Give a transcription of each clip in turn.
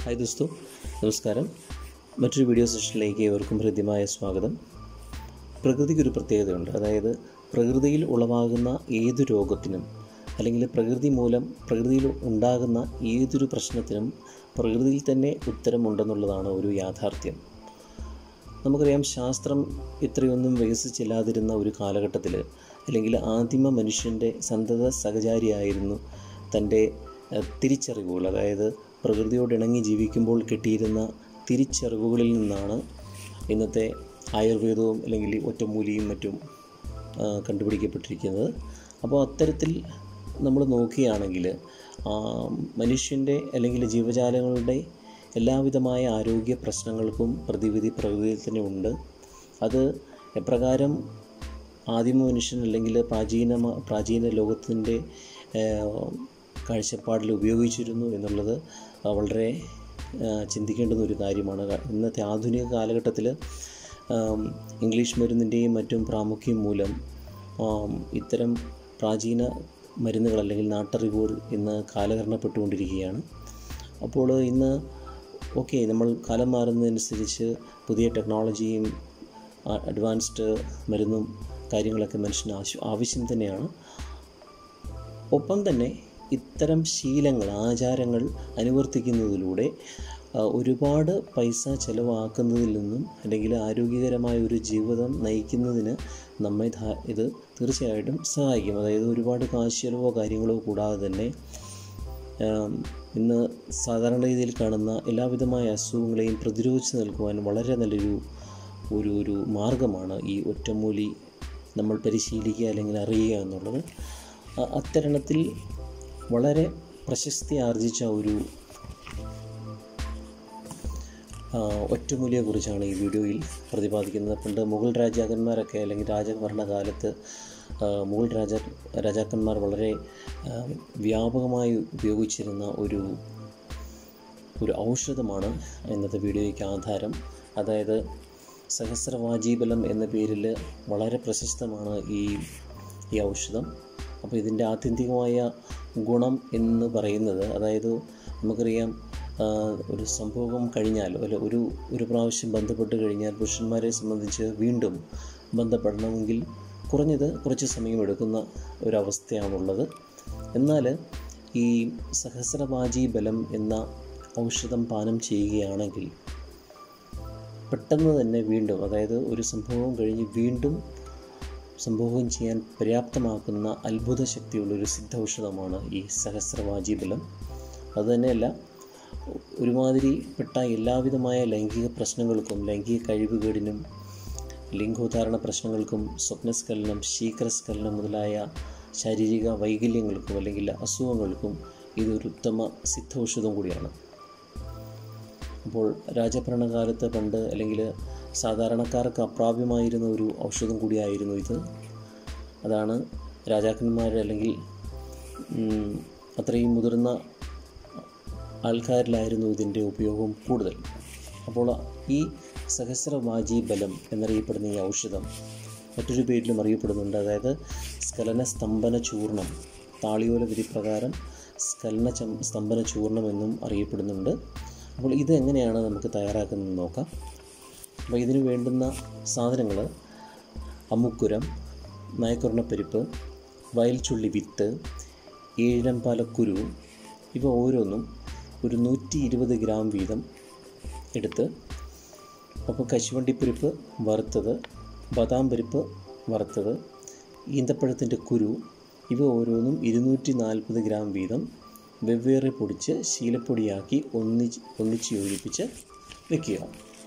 hi ദോസ്തു നമസ്കാരം മറ്റൊരു video സെഷനിലേക്ക് ഏവർക്കും ഹൃദ്യമായ സ്വാഗതം പ്രകൃതിക്കൊരു പ്രത്യേകതയുണ്ട് അതായത് പ്രകൃതിയിൽ ഉളവാകുന്ന ഏതു രോഗത്തിനും അല്ലെങ്കിൽ പ്രകൃതി മൂലം പ്രകൃതിയിൽ ഉണ്ടാകുന്ന ഏതൊരു പ്രശ്നത്തിനും പ്രകൃതിയിൽ തന്നെ ഉത്തരമുണ്ടെന്നുള്ളതാണ് ഒരു യാഥാർത്ഥ്യം നമുക്കറിയാം ശാസ്ത്രം ഇത്രയൊന്നും വികസിച്ചില്ലാതിരുന്ന ഒരു കാലഘട്ടത്തിൽ അല്ലെങ്കിൽ ആദിമ മനുഷ്യൻ്റെ സന്തത സഹചാരിയായിരുന്നു തൻ്റെ ഏഹ്, തിരിച്ചറിവുകൾ അതായത് പ്രകൃതിയോട് ഇണങ്ങി ജീവിക്കുമ്പോൾ കിട്ടിയിരുന്ന തിരിച്ചറിവുകളിൽ നിന്നാണ് ഇന്നത്തെ ആയുർവേദവും അല്ലെങ്കിൽ ഒറ്റമൂലിയും മറ്റും ആ, കണ്ടുപിടിക്കപ്പെട്ടിരിക്കുന്നത് അപ്പോൾ അത്തരത്തിൽ നമ്മൾ നോക്കുകയാണെങ്കിൽ ആ, മനുഷ്യൻ്റെ അല്ലെങ്കിൽ ജീവജാലങ്ങളുടെ എല്ലാവിധമായ ആരോഗ്യ പ്രശ്നങ്ങൾക്കും പ്രതിവിധി പ്രകൃതിയിൽ തന്നെ ഉണ്ട് അത് എപ്രകാരം ആദിമ മനുഷ്യൻ അല്ലെങ്കിൽ പ്രാചീന മ- പ്രാചീന ലോകത്തിൻ്റെ കാഴ്ചപ്പാടിൽ ഉപയോഗിച്ചിരുന്നു എന്നുള്ളത് ആ, വളരെ ആ, ചിന്തിക്കേണ്ടുന്ന ഒരു കാര്യമാണ് ക- ഇന്നത്തെ ആധുനിക കാലഘട്ടത്തിൽ ആം, ഇംഗ്ലീഷ് മരുന്നിൻ്റെയും മറ്റും പ്രാമുഖ്യം മൂലം ആം, ഇത്തരം പ്രാചീന മരുന്നുകൾ അല്ലെങ്കിൽ നാട്ടറിവുകൾ ഇന്ന് കാലഹരണപ്പെട്ടുകൊണ്ടിരിക്കുകയാണ് അപ്പോൾ ഇന്ന് ഓക്കെ നമ്മൾ കാലം മാറുന്നതനുസരിച്ച് പുതിയ ടെക്നോളജിയും ആ- അഡ്വാൻസ്ഡ് മരുന്നും കാര്യങ്ങളൊക്കെ മനുഷ്യന് ആവശ്യം ആവശ്യം തന്നെയാണ് ഒപ്പം തന്നെ ഇത്തരം ശീലങ്ങൾ ആചാരങ്ങൾ അനുവർത്തിക്കുന്നതിലൂടെ ആ, ഒരുപാട് പൈസ ചിലവാക്കുന്നതിൽ നിന്നും അല്ലെങ്കിൽ ആരോഗ്യകരമായ ഒരു ജീവിതം നയിക്കുന്നതിന് നമ്മെ ധാ- ഇത് തീർച്ചയായിട്ടും സഹായിക്കും അതായത് ഒരുപാട് കാശ് ചിലവോ കാര്യങ്ങളോ കൂടാതെ തന്നെ ആം, ഇന്ന് സാധാരണ രീതിയിൽ കാണുന്ന എല്ലാവിധമായ അസുഖങ്ങളെയും പ്രതിരോധിച്ച് നിൽക്കുവാൻ വളരെ നല്ലൊരു ഒരു ഒരു മാർഗമാണ് ഈ ഒറ്റമൂലി നമ്മൾ പരിശീലിക്കുക അല്ലെങ്കിൽ അറിയുക എന്നുള്ളത് അ- അത്തരണത്തിൽ വളരെ പ്രശസ്തി ആർജിച്ച ഒരു ആ, ഒറ്റമൂലിയെക്കുറിച്ചാണ് ഈ വീഡിയോയിൽ പ്രതിപാദിക്കുന്നത് പണ്ട് മുഗൾ രാജാക്കന്മാരൊക്കെ അല്ലെങ്കിൽ രാജഭരണകാലത്ത് ആ, മുഗൾ രാജ രാജാക്കന്മാർ വളരെ ആ, വ്യാപകമായി ഉപയോഗിച്ചിരുന്ന ഒരു ഒരു ഔഷധമാണ് ഇന്നത്തെ വീഡിയോയ്ക്ക് ആധാരം അതായത് സഹസ്രവാജീബലം എന്ന പേരിൽ വളരെ പ്രശസ്തമാണ് ഈ ഈ ഔഷധം അപ്പോൾ ഇതിൻ്റെ ആത്യന്തികമായ ഗുണം എന്ന് പറയുന്നത് അതായത് നമുക്കറിയാം ആ, ഒരു സംഭവം കഴിഞ്ഞാൽ അല്ല ഒരു ഒരു പ്രാവശ്യം ബന്ധപ്പെട്ട് കഴിഞ്ഞാൽ പുരുഷന്മാരെ സംബന്ധിച്ച് വീണ്ടും ബന്ധപ്പെടണമെങ്കിൽ കുറഞ്ഞത് കുറച്ച് സമയമെടുക്കുന്ന ഒരവസ്ഥയാണുള്ളത് എന്നാൽ ഈ സഹസ്രവാജി ബലം എന്ന ഔഷധം പാനം ചെയ്യുകയാണെങ്കിൽ പെട്ടെന്ന് തന്നെ വീണ്ടും അതായത് ഒരു സംഭവം കഴിഞ്ഞ് വീണ്ടും സംഭവം ചെയ്യാൻ പര്യാപ്തമാക്കുന്ന അത്ഭുത ശക്തിയുള്ള ഒരു സിദ്ധൌഷധമാണ് ഈ സഹസ്രവാജി ബലം അതുതന്നെയല്ല ഒരുമാതിരിപ്പെട്ട എല്ലാവിധമായ ലൈംഗിക പ്രശ്നങ്ങൾക്കും ലൈംഗിക കഴിവുകേടിനും ലിംഗോദ്ധാരണ പ്രശ്നങ്ങൾക്കും സ്വപ്നസ്ഖലനം ശീഘ്രസ്ഖലനം മുതലായ ശാരീരിക വൈകല്യങ്ങൾക്കും അല്ലെങ്കിൽ അസുഖങ്ങൾക്കും ഇതൊരു ഉത്തമ സിദ്ധൌഷധം കൂടിയാണ് അപ്പോൾ രാജഭരണകാലത്ത് പണ്ട് അല്ലെങ്കിൽ സാധാരണക്കാർക്ക് അപ്രാപ്യമായിരുന്ന ഒരു ഔഷധം കൂടിയായിരുന്നു ഇത് അതാണ് രാജാക്കന്മാർ അല്ലെങ്കിൽ ഉം, അത്രയും മുതിർന്ന ആൾക്കാരിലായിരുന്നു ഇതിൻ്റെ ഉപയോഗം കൂടുതൽ അപ്പോൾ ഈ സഹസ്രവാജി ബലം എന്നറിയപ്പെടുന്ന ഈ ഔഷധം മറ്റൊരു പേരിലും അറിയപ്പെടുന്നുണ്ട് അതായത് സ്ഖലന സ്തംഭന ചൂർണം താളിയോല വിധി പ്രകാരം സ്ഖലന ചം സ്തംഭന ചൂർണം എന്നും അറിയപ്പെടുന്നുണ്ട് അപ്പോൾ ഇത് എങ്ങനെയാണ് നമുക്ക് തയ്യാറാക്കുന്നത് നോക്കാം അപ്പോൾ ഇതിന് വേണ്ടുന്ന സാധനങ്ങൾ അമുക്കുരം നായക്കുറണപ്പരിപ്പ് വയൽച്ചുള്ളി വിത്ത് ഏഴംപാലക്കുരു ഇവ ഓരോന്നും ഒരു നൂറ്റി ഇരുപത് ഗ്രാം വീതം എടുത്ത് അപ്പോൾ കശുവണ്ടിപ്പരിപ്പ് വറുത്തത് ബദാം പരിപ്പ് വറുത്തത് ഈന്തപ്പഴത്തിൻ്റെ കുരു ഇവ ഓരോന്നും ഇരുന്നൂറ്റി നാൽപ്പത് ഗ്രാം വീതം വെവ്വേറെ പൊടിച്ച് ശീലപ്പൊടിയാക്കി ഒന്നിച്ച് ഒന്നിച്ച് യോജിപ്പിച്ച് വെക്കുക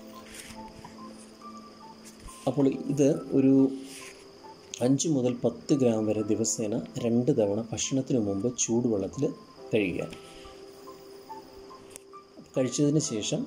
അപ്പോൾ ഇത് ഒരു അഞ്ച് മുതൽ പത്ത് ഗ്രാം വരെ ദിവസേന രണ്ട് തവണ ഭക്ഷണത്തിന് മുമ്പ് ചൂടുവെള്ളത്തിൽ കഴുകുക കഴിച്ചതിന് ശേഷം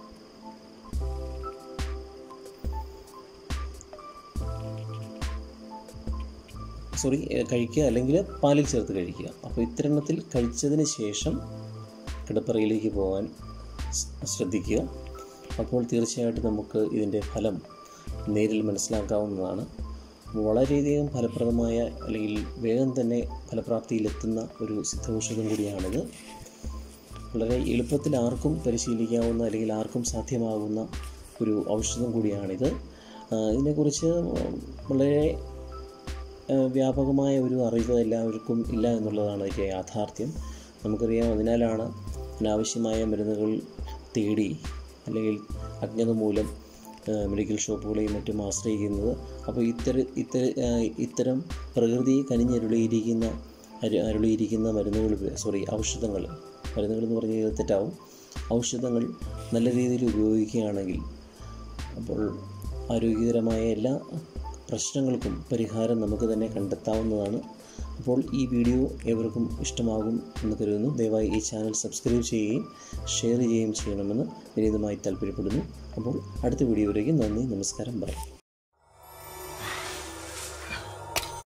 സോറി ഏഹ് കഴിക്കുക അല്ലെങ്കിൽ പാലിൽ ചേർത്ത് കഴിക്കുക അപ്പോൾ ഇത്തരണത്തിൽ കഴിച്ചതിന് ശേഷം കിടപ്പറയിലേക്ക് പോകാൻ സ് ശ്രദ്ധിക്കുക അപ്പോൾ തീർച്ചയായിട്ടും നമുക്ക് ഇതിൻ്റെ ഫലം നേരിൽ മനസ്സിലാക്കാവുന്നതാണ് വളരെയധികം ഫലപ്രദമായ അല്ലെങ്കിൽ വേഗം തന്നെ ഫലപ്രാപ്തിയിലെത്തുന്ന ഒരു സിദ്ധൌഷധം കൂടിയാണിത് വളരെ എളുപ്പത്തിൽ ആർക്കും പരിശീലിക്കാവുന്ന അല്ലെങ്കിൽ ആർക്കും സാധ്യമാകുന്ന ഒരു ഔഷധം കൂടിയാണിത് ആ, ഇതിനെക്കുറിച്ച് വളരെ ആ, വ്യാപകമായ ഒരു അറിവ് എല്ലാവർക്കും ഇല്ല എന്നുള്ളതാണ് അതിൻ്റെ യാഥാർത്ഥ്യം നമുക്കറിയാം അതിനാലാണ് അനാവശ്യമായ മരുന്നുകൾ തേടി അല്ലെങ്കിൽ അജ്ഞത മൂലം ആ, മെഡിക്കൽ ഷോപ്പുകളെയും മറ്റും ആശ്രയിക്കുന്നത് അപ്പോൾ ഇത്തര ഇത്തര ആ, ഇത്തരം പ്രകൃതി കനിഞ്ഞരുളിയിരിക്കുന്ന അരു അരുളിയിരിക്കുന്ന മരുന്നുകൾ സോറി ഔഷധങ്ങൾ മരുന്നുകൾ എന്ന് പറഞ്ഞു കഴിഞ്ഞാൽ തെറ്റാവും ഔഷധങ്ങൾ നല്ല രീതിയിൽ ഉപയോഗിക്കുകയാണെങ്കിൽ അപ്പോൾ ആരോഗ്യകരമായ എല്ലാ പ്രശ്നങ്ങൾക്കും പരിഹാരം നമുക്ക് തന്നെ കണ്ടെത്താവുന്നതാണ് അപ്പോൾ ഈ വീഡിയോ ഏവർക്കും ഇഷ്ടമാകും എന്ന് കരുതുന്നു ദയവായി ഈ ചാനൽ സബ്സ്ക്രൈബ് ചെയ്യുകയും ഷെയർ ചെയ്യുകയും ചെയ്യണമെന്ന് വിനീതമായി താല്പര്യപ്പെടുന്നു അപ്പോൾ അടുത്ത വീഡിയോയിലേക്ക് നന്ദി നമസ്കാരം ബൈ